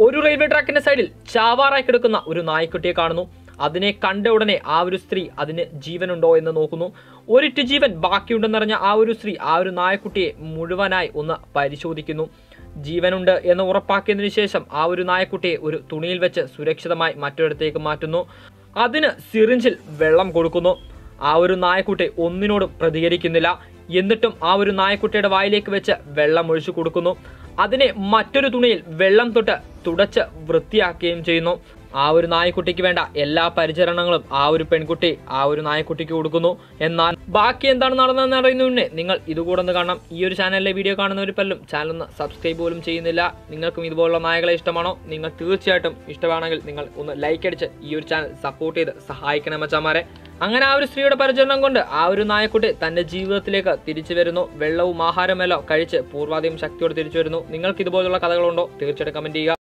ഒരു റെയിൽവേ ട്രാക്കിന്റെ സൈഡിൽ ചാവാറായി കിടക്കുന്ന ഒരു നായ്ക്കുട്ടിയെ കാണുന്നു അതിനെ കണ്ട ഉടനെ ആ ഒരു സ്ത്രീ അതിന് ജീവനുണ്ടോ എന്ന് നോക്കുന്നു ഒരിറ്റ് ജീവൻ ബാക്കിയുണ്ടെന്നറിഞ്ഞ ആ ഒരു സ്ത്രീ ആ ഒരു നായക്കുട്ടിയെ മുഴുവനായി ഒന്ന് പരിശോധിക്കുന്നു ജീവനുണ്ട് എന്ന് ഉറപ്പാക്കിയതിനു ശേഷം ആ ഒരു നായക്കുട്ടിയെ ഒരു തുണിയിൽ വെച്ച് സുരക്ഷിതമായി മറ്റൊരിടത്തേക്ക് മാറ്റുന്നു അതിന് സിറിഞ്ചിൽ വെള്ളം കൊടുക്കുന്നു ആ ഒരു നായക്കുട്ടി ഒന്നിനോടും പ്രതികരിക്കുന്നില്ല എന്നിട്ടും ആ ഒരു നായക്കുട്ടിയുടെ വായിലേക്ക് വെച്ച് വെള്ളം ഒഴിച്ചു കൊടുക്കുന്നു അതിനെ മറ്റൊരു തുണിയിൽ വെള്ളം തൊട്ട് തുടച്ച് വൃത്തിയാക്കുകയും ചെയ്യുന്നു ആ ഒരു നായക്കുട്ടിക്ക് വേണ്ട എല്ലാ പരിചരണങ്ങളും ആ ഒരു പെൺകുട്ടി ആ ഒരു നായക്കുട്ടിക്ക് കൊടുക്കുന്നു എന്നാൽ ബാക്കി എന്താണ് നടന്നതെന്ന് അറിയുന്നതിന് നിങ്ങൾ ഇതുകൂടെ ഒന്ന് കാണണം ഈ ഒരു ചാനലിലെ വീഡിയോ കാണുന്നവർ പലരും ചാനൽ ഒന്ന് സബ്സ്ക്രൈബ് പോലും ചെയ്യുന്നില്ല നിങ്ങൾക്കും ഇതുപോലുള്ള നായകളെ ഇഷ്ടമാണോ നിങ്ങൾ തീർച്ചയായിട്ടും ഇഷ്ടമാണെങ്കിൽ നിങ്ങൾ ഒന്ന് ലൈക്ക് അടിച്ച് ഈ ഒരു ചാനൽ സപ്പോർട്ട് ചെയ്ത് സഹായിക്കണം മച്ചാമാരെ അങ്ങനെ ആ ഒരു സ്ത്രീയുടെ പരിചരണം കൊണ്ട് ആ ഒരു നായക്കുട്ടി തന്റെ ജീവിതത്തിലേക്ക് തിരിച്ചു വരുന്നു വെള്ളവും ആഹാരമെല്ലാം കഴിച്ച് പൂർവാധികം ശക്തിയോടെ തിരിച്ചു വരുന്നു നിങ്ങൾക്ക് ഇതുപോലുള്ള കഥകളുണ്ടോ തീർച്ചയായിട്ടും കമന്റ് ചെയ്യുക